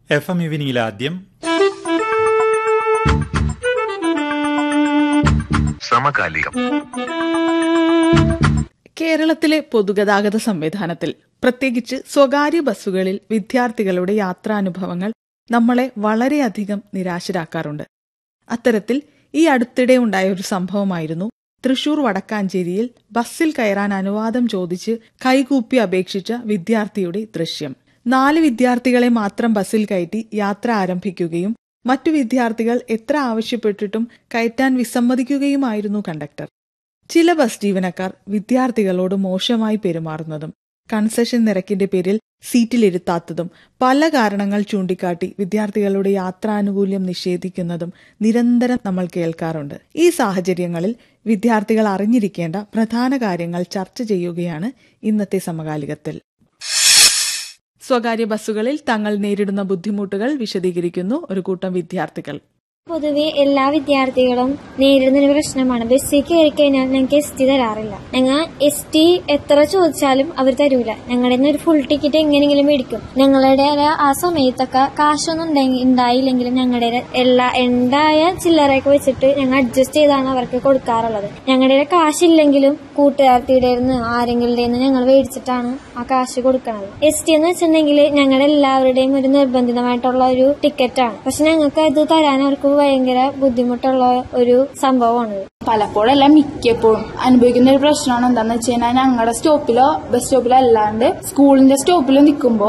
F M ഇവനിയിൽ ആദ്യം സമകാലികം കേരളത്തിലെ പൊതുഗതാഗത സംവിധാനത്തിൽ പ്രത്യേകിച്ച് സ്വകാര്യ ബസ്സുകളിൽ വിദ്യാർത്ഥികളുടെ യാത്രാനുഭവങ്ങൾ നമ്മളെ വളരെയധികം നിരാശരാക്കാറുണ്ട് അത്തരത്തിൽ ഈ അടുത്തിടെ ഉണ്ടായ ഒരു സംഭവമായിരുന്നു തൃശൂർ വടക്കാഞ്ചേരിയിൽ ബസ്സിൽ കയറാൻ അനുവാദം ചോദിച്ച് കൈകൂപ്പി അപേക്ഷിച്ച വിദ്യാർത്ഥിയുടെ ദൃശ്യം നാല് വിദ്യാർത്ഥികളെ മാത്രം ബസ്സിൽ കയറ്റി യാത്ര ആരംഭിക്കുകയും മറ്റു വിദ്യാർത്ഥികൾ എത്ര ആവശ്യപ്പെട്ടിട്ടും കയറ്റാൻ വിസമ്മതിക്കുകയുമായിരുന്നു കണ്ടക്ടർ ചില ബസ് ജീവനക്കാർ വിദ്യാർത്ഥികളോട് മോശമായി പെരുമാറുന്നതും കൺസെഷൻ നിരക്കിന്റെ പേരിൽ സീറ്റിലിരുത്താത്തതും പല കാരണങ്ങൾ ചൂണ്ടിക്കാട്ടി വിദ്യാർത്ഥികളുടെ യാത്രാനുകൂല്യം നിഷേധിക്കുന്നതും നിരന്തരം നമ്മൾ കേൾക്കാറുണ്ട് ഈ സാഹചര്യങ്ങളിൽ വിദ്യാർത്ഥികൾ അറിഞ്ഞിരിക്കേണ്ട പ്രധാന കാര്യങ്ങൾ ചർച്ച ചെയ്യുകയാണ് ഇന്നത്തെ സമകാലികത്തിൽ സ്വകാര്യ ബസ്സുകളിൽ തങ്ങൾ നേരിടുന്ന ബുദ്ധിമുട്ടുകൾ വിശദീകരിക്കുന്നു ഒരു കൂട്ടം വിദ്യാർത്ഥികൾ പൊതുവെ എല്ലാ വിദ്യാർത്ഥികളും നേരിടുന്ന ഒരു പ്രശ്നമാണ് ബസ്സിൽ കയറി കഴിഞ്ഞാൽ ഞങ്ങൾക്ക് എസ് ടി തരാറില്ല ഞങ്ങൾ എസ് ടി എത്ര ചോദിച്ചാലും അവർ തരൂല ഞങ്ങളുടെ ഒരു ഫുൾ ടിക്കറ്റ് എങ്ങനെയെങ്കിലും മേടിക്കും ഞങ്ങളുടെ ആ സമയത്തൊക്കെ കാശൊന്നും ഉണ്ടെങ്കി- ഉണ്ടായില്ലെങ്കിലും ഞങ്ങളുടെ എല്ലാ ഉണ്ടായ ചില്ലറയൊക്കെ വെച്ചിട്ട് ഞങ്ങൾ അഡ്ജസ്റ്റ് ചെയ്താണ് അവർക്ക് കൊടുക്കാറുള്ളത് ഞങ്ങളുടെ കാശില്ലെങ്കിലും കൂട്ടുകാർത്തിയുടെ നിന്ന് ആരെങ്കിലും നിന്ന് ഞങ്ങൾ മേടിച്ചിട്ടാണ് ആ കാശ് കൊടുക്കുന്നത് എസ് ടി എന്ന് വെച്ചിട്ടുണ്ടെങ്കിൽ ഞങ്ങളുടെ എല്ലാവരുടെയും ഒരു നിർബന്ധിതമായിട്ടുള്ള ഒരു ടിക്കറ്റാണ് പക്ഷെ ഞങ്ങൾക്ക് അത് തരാൻ അവർക്ക് ഭയങ്കര ബുദ്ധിമുട്ടുള്ള ഒരു സംഭവമാണ് പലപ്പോഴല്ല മിക്കപ്പോഴും അനുഭവിക്കുന്ന ഒരു പ്രശ്നമാണ് എന്താന്ന് വെച്ച് കഴിഞ്ഞാൽ ഞങ്ങളുടെ സ്റ്റോപ്പിലോ ബസ് സ്റ്റോപ്പിലോ അല്ലാണ്ട് സ്കൂളിന്റെ സ്റ്റോപ്പിലോ നിൽക്കുമ്പോൾ